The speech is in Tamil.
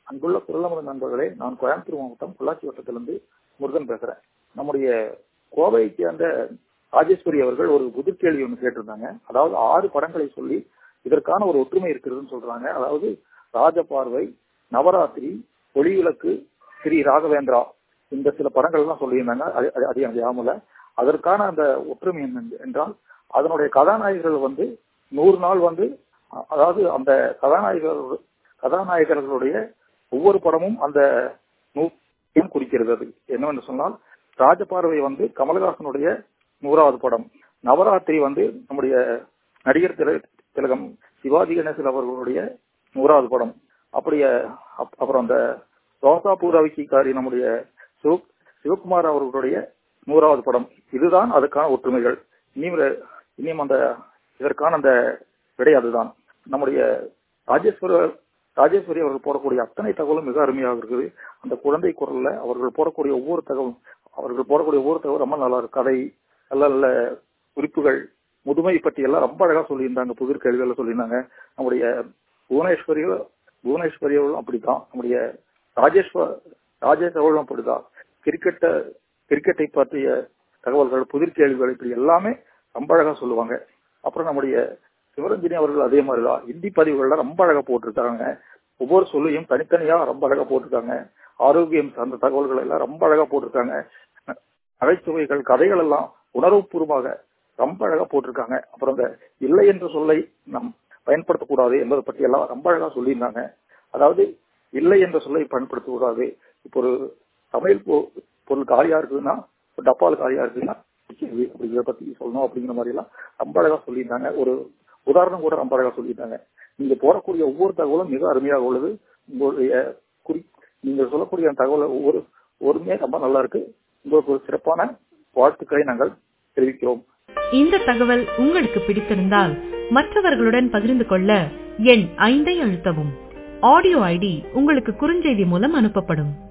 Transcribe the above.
அன்புள்ள குரலமது நண்பர்களே நான் கோயம்புத்தூர் மாவட்டம் பொள்ளாச்சி வட்டத்திலிருந்து முருகன் பேசுறேன் நம்முடைய கோவையை சேர்ந்த ராஜேஸ்வரி அவர்கள் ஒரு புதிர் கேள்வி ஒன்று கேட்டிருந்தாங்க அதாவது ஆறு படங்களை சொல்லி இதற்கான ஒரு ஒற்றுமை இருக்கிறதுன்னு சொல்றாங்க அதாவது ராஜபார்வை நவராத்திரி ஒளிவிளக்கு ஸ்ரீ ராகவேந்திரா இந்த சில படங்கள் எல்லாம் சொல்லியிருந்தாங்க அது அது- அது எனக்கு ஞாபகம் இல்ல. அதற்கான அந்த ஒற்றுமை என்ன என்றால் அதனுடைய கதாநாயகர்கள் வந்து நூறு நாள் வந்து அ- அதாவது அந்த கதாநாயகர்கள் கதாநாயகர்களுடைய ஒவ்வொரு படமும் அந்த நூறு குறிக்கிறது அது என்னவென்று சொன்னால் ராஜபார்வை வந்து கமலஹாசனுடைய நூறாவது படம் நவராத்திரி வந்து நம்முடைய நடிகர் தில- திலகம் சிவாஜி கணேசன் அவர்களுடைய நூறாவது படம் அப்படியே அப்- அப்புறம் அந்த ரோசா பூராவிக்காரி நம்முடைய சிவ சிவகுமார் அவர்களுடைய நூறாவது படம் இதுதான் அதுக்கான ஒற்றுமைகள் இனியும் இனியும் அந்த இதற்கான அந்த விடை அதுதான் நம்முடைய ராஜேஸ்வர ராஜேஸ்வரி அவர்கள் போடக்கூடிய அத்தனை தகவலும் மிக அருமையாக இருக்குது அந்த குழந்தை குரல்ல அவர்கள் போடக்கூடிய ஒவ்வொரு தகவலும் அவர்கள் போடக்கூடிய ஒவ்வொரு தகவலும் ரொம்ப நல்லா இருக்கு கதை நல்ல நல்ல குறிப்புகள் முதுமை பற்றி எல்லாம் ரொம்ப அழகா சொல்லியிருந்தாங்க புதிர் கேள்விகள் சொல்லியிருந்தாங்க நம்முடைய புவனேஸ்வரி புவனேஸ்வரி அவர்களும் அப்படித்தான் நம்முடைய ராஜேஸ்வர் ராஜேஷ் அவர்களும் அப்படிதான் கிரிக்கெட்ட கிரிக்கெட்டை பற்றிய தகவல்கள் புதிர் கேள்விகள் இப்படி எல்லாமே ரொம்ப அழகா சொல்லுவாங்க அப்புறம் நம்முடைய சிவரஞ்சனி அவர்கள் அதே மாதிரிதான் ஹிந்தி பதிவுகள்ல ரொம்ப அழகா போட்டிருக்காங்க ஒவ்வொரு சொல்லையும் தனித்தனியா ரொம்ப அழகா போட்டிருக்காங்க ஆரோக்கியம் சார்ந்த தகவல்கள் எல்லாம் ரொம்ப அழகா போட்டிருக்காங்க நகைச்சுவைகள் கதைகள் எல்லாம் உணர்வுபூர்வமாக ரொம்ப அழகா போட்டிருக்காங்க அப்புறம் இந்த இல்லை என்ற சொல்லை நாம் பயன்படுத்தக்கூடாது என்பதை பற்றி எல்லாம் ரொம்ப அழகா சொல்லியிருந்தாங்க அதாவது இல்லை என்ற சொல்லை பயன்படுத்தக்கூடாது இப்போ ஒரு சமையல் பொ- பொருள் காலியா இருக்குதுன்னா ஒரு டப்பால் காலியா இருக்குதுன்னா இது அப்படிங்கிறத பத்தி சொல்லணும் அப்படிங்கிற மாதிரி எல்லாம் ரொம்ப அழகா சொல்லியிருந்தாங்க ஒரு உதாரணம் கூட ரொம்ப அழகா சொல்லியிருந்தாங்க நீங்க போடக்கூடிய ஒவ்வொரு தகவலும் மிக அருமையாக உள்ளது உங்களுடைய குறி நீங்க சொல்லக்கூடிய அந்த தகவல் ஒவ்வொரு ஒருமே ரொம்ப நல்லா இருக்கு உங்களுக்கு ஒரு சிறப்பான வாழ்த்துக்களை நாங்கள் தெரிவிக்கிறோம் இந்த தகவல் உங்களுக்கு பிடித்திருந்தால் மற்றவர்களுடன் பகிர்ந்து கொள்ள எண் ஐந்தை அழுத்தவும் ஆடியோ ஐடி உங்களுக்கு குறுஞ்செய்தி மூலம் அனுப்பப்படும்